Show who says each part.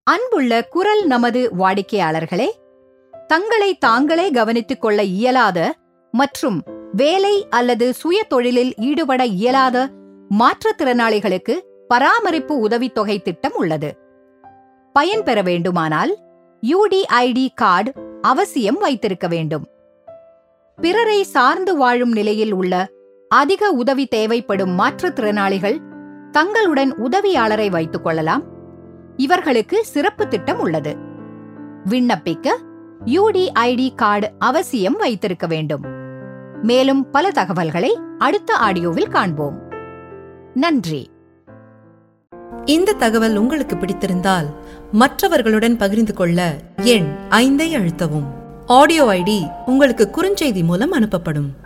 Speaker 1: அன்புள்ள குரல் நமது வாடிக்கையாளர்களே தங்களை தாங்களே கவனித்துக் கொள்ள இயலாத மற்றும் வேலை அல்லது சுய தொழிலில் ஈடுபட இயலாத மாற்றுத்திறனாளிகளுக்கு பராமரிப்பு உதவித்தொகை திட்டம் உள்ளது பயன்பெற வேண்டுமானால் யூடிஐடி கார்டு அவசியம் வைத்திருக்க வேண்டும் பிறரை சார்ந்து வாழும் நிலையில் உள்ள அதிக உதவி தேவைப்படும் மாற்றுத்திறனாளிகள் தங்களுடன் உதவியாளரை வைத்துக் கொள்ளலாம் இவர்களுக்கு சிறப்பு திட்டம் உள்ளது விண்ணப்பிக்க யூடிஐடி கார்டு அவசியம் வைத்திருக்க வேண்டும் மேலும் பல தகவல்களை அடுத்த ஆடியோவில் காண்போம் நன்றி
Speaker 2: இந்த தகவல் உங்களுக்கு பிடித்திருந்தால் மற்றவர்களுடன் பகிர்ந்து கொள்ள எண் ஐந்தை அழுத்தவும் ஆடியோ ஐடி உங்களுக்கு குறுஞ்செய்தி மூலம் அனுப்பப்படும்